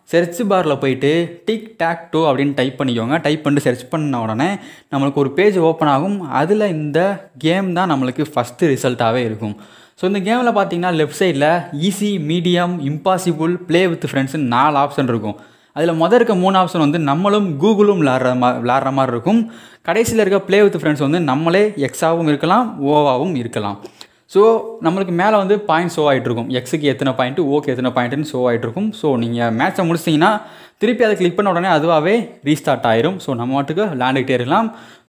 search பாரில் போயிட்டு tick take to அப்படின்னு டைப் பண்ணிக்கோங்க டைப் பண்ணிட்டு சர்ச் பண்ண உடனே நம்மளுக்கு ஒரு பேஜ் ஓப்பன் ஆகும் அதில் இந்த கேம் தான் நம்மளுக்கு ஃபஸ்ட்டு ரிசல்ட்டாகவே இருக்கும் ஸோ இந்த கேமில் பார்த்தீங்கன்னா லெஃப்ட் சைடில் easy medium impossible play with ஃப்ரெண்ட்ஸ்னு நாலு ஆப்ஷன் இருக்கும் அதில் மொதல் இருக்க மூணு ஆப்ஷன் வந்து நம்மளும் கூகுளும் விளாட்ற மா விளாட்ற மாதிரி இருக்கும் கடைசியில் இருக்க ப்ளே வித் ஃப்ரெண்ட்ஸ் வந்து நம்மளே எக்ஸாவும் இருக்கலாம் ஓவாவும் இருக்கலாம் ஸோ நம்மளுக்கு மேலே வந்து பாயிண்ட் ஷோ ஆகிட்டு இருக்கும் எக்ஸுக்கு எத்தனை பாயிண்ட்டு ஓக்கு எத்தனை பாயிண்ட்டுன்னு ஷோ ஆகிட்டு இருக்கும் ஸோ நீங்கள் மேட்ச்சை முடிச்சிட்டிங்கன்னா திருப்பி அதை கிளிக் பண்ண உடனே அதுவாகவே ரீஸ்டார்ட் ஆயிரும் ஸோ நம்ம மட்டுக்கு விளாண்டுக்கிட்டே இருக்கலாம்